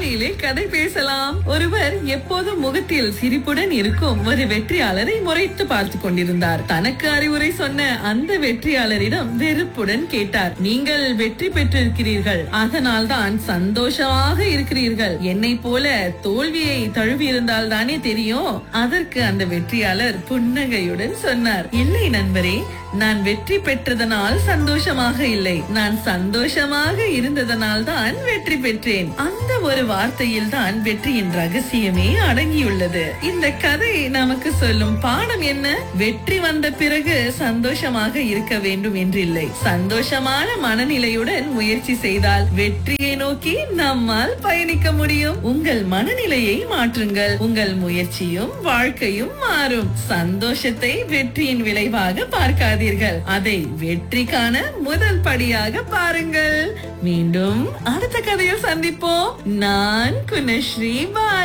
வானிலை கதை பேசலாம் ஒருவர் எப்போதும் முகத்தில் சிரிப்புடன் இருக்கும் ஒரு வெற்றியாளரை முறைத்து பார்த்து கொண்டிருந்தார் தனக்கு அறிவுரை சொன்ன அந்த வெற்றியாளரிடம் வெறுப்புடன் கேட்டார் நீங்கள் வெற்றி பெற்றிருக்கிறீர்கள் அதனால் தான் சந்தோஷமாக இருக்கிறீர்கள் என்னை போல தோல்வியை தழுவியிருந்தால் தானே தெரியும் அதற்கு அந்த வெற்றியாளர் புன்னகையுடன் சொன்னார் இல்லை நண்பரே நான் வெற்றி பெற்றதனால் சந்தோஷமாக இல்லை நான் சந்தோஷமாக இருந்ததனால் தான் வெற்றி பெற்றேன் அந்த ஒரு வார்த்தையில் தான் வெற்றியின் ரகசியமே அடங்கியுள்ளது இந்த கதை நமக்கு சொல்லும் பாடம் என்ன வெற்றி வந்த பிறகு சந்தோஷமாக இருக்க வேண்டும் என்றில்லை சந்தோஷமான மனநிலையுடன் முயற்சி செய்தால் வெற்றியை நோக்கி நம்மால் பயணிக்க முடியும் உங்கள் மனநிலையை மாற்றுங்கள் உங்கள் முயற்சியும் வாழ்க்கையும் மாறும் சந்தோஷத்தை வெற்றியின் விளைவாக பார்க்காதீர்கள் அதை வெற்றிக்கான முதல் படியாக பாருங்கள் மீண்டும் அடுத்த கதையில் சந்திப்போம் நான் குணஸ்ரீ பால்